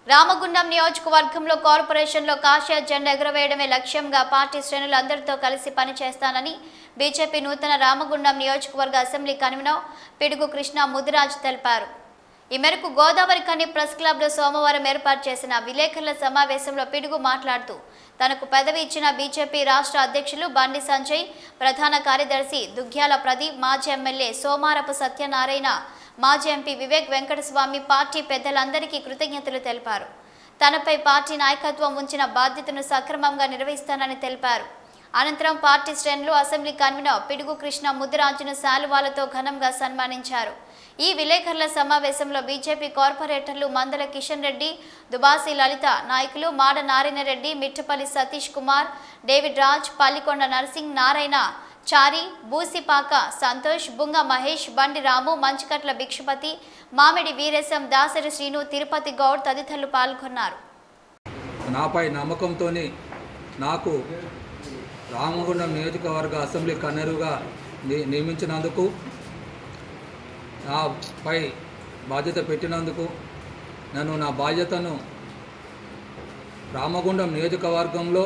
రామగుండం నియోజకవర్గంలో కార్పొరేషన్లో కాషాయ జెండా ఎగురవేయడమే లక్ష్యంగా పార్టీ శ్రేణులు అందరితో కలిసి పనిచేస్తానని బీజేపీ నూతన రామగుండం నియోజకవర్గ అసెంబ్లీ కన్వీనర్ పిడుగు కృష్ణ ముదిరాజ్ తెలిపారు ఈ మేరకు గోదావరి కని ప్రెస్ క్లబ్లో సోమవారం ఏర్పాటు చేసిన విలేకరుల సమావేశంలో పిడుగు మాట్లాడుతూ తనకు పదవి ఇచ్చిన బీజేపీ రాష్ట్ర అధ్యక్షులు బండి సంజయ్ ప్రధాన కార్యదర్శి దుగ్గ్యాల ప్రదీప్ మాజీ ఎమ్మెల్యే సోమారపు సత్యనారాయణ మాజీ ఎంపీ వివేక్ వెంకటస్వామి పార్టీ పెద్దలందరికీ కృతజ్ఞతలు తెలిపారు తనపై పార్టీ నాయకత్వం ఉంచిన బాధ్యతను సక్రమంగా నిర్వహిస్తానని తెలిపారు అనంతరం పార్టీ శ్రేణులు అసెంబ్లీ కన్వీనర్ పిడుగు కృష్ణ ముద్దురాజును శాలువాలతో ఘనంగా సన్మానించారు ఈ విలేకరుల సమావేశంలో బీజేపీ కార్పొరేటర్లు మందల కిషన్ రెడ్డి దుబాసి లలిత నాయకులు మాడ నారాయణ రెడ్డి మిట్టపల్లి సతీష్ కుమార్ డేవిడ్ రాజ్ పల్లికొండ నర్సింగ్ నారాయణ చారి బూసిపాక సంతోష్ బుంగ మహేష్ బండి రాము మంచికట్ల భిక్షపతి మామిడి వీరేశం దాసరి శ్రీను తిరుపతి గౌడ్ తదితరులు పాల్గొన్నారు నాపై నమ్మకంతో నాకు రామగుండం నియోజకవర్గ అసెంబ్లీ కన్నెరుగా ని- నియమించినందుకు నాపై బాధ్యత పెట్టినందుకు నన్ను నా బాధ్యతను రామగుండం నియోజకవర్గంలో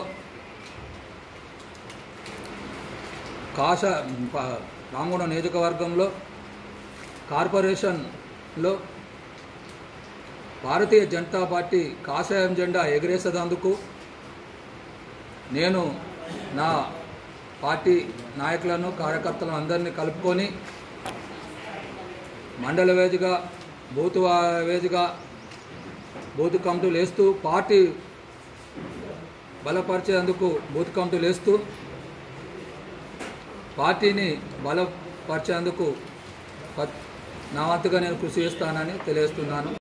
కాష ప- రామగుండం నియోజకవర్గంలో కార్పొరేషన్లో భారతీయ జనతా పార్టీ కాషాయం జెండా ఎగరేసేందుకు నేను నా పార్టీ నాయకులను కార్యకర్తలను అందరినీ కలుపుకొని మండల వేదిగా బూత్ వా- వేదిగా బూత్ కమిటీలు వేస్తూ పార్టీ బలపరిచేందుకు బూత్ కమిటీలు వేస్తూ పార్టీని బలపరిచేందుకు ప- నా వంతుగా నేను కృషి చేస్తానని తెలియజేస్తున్నాను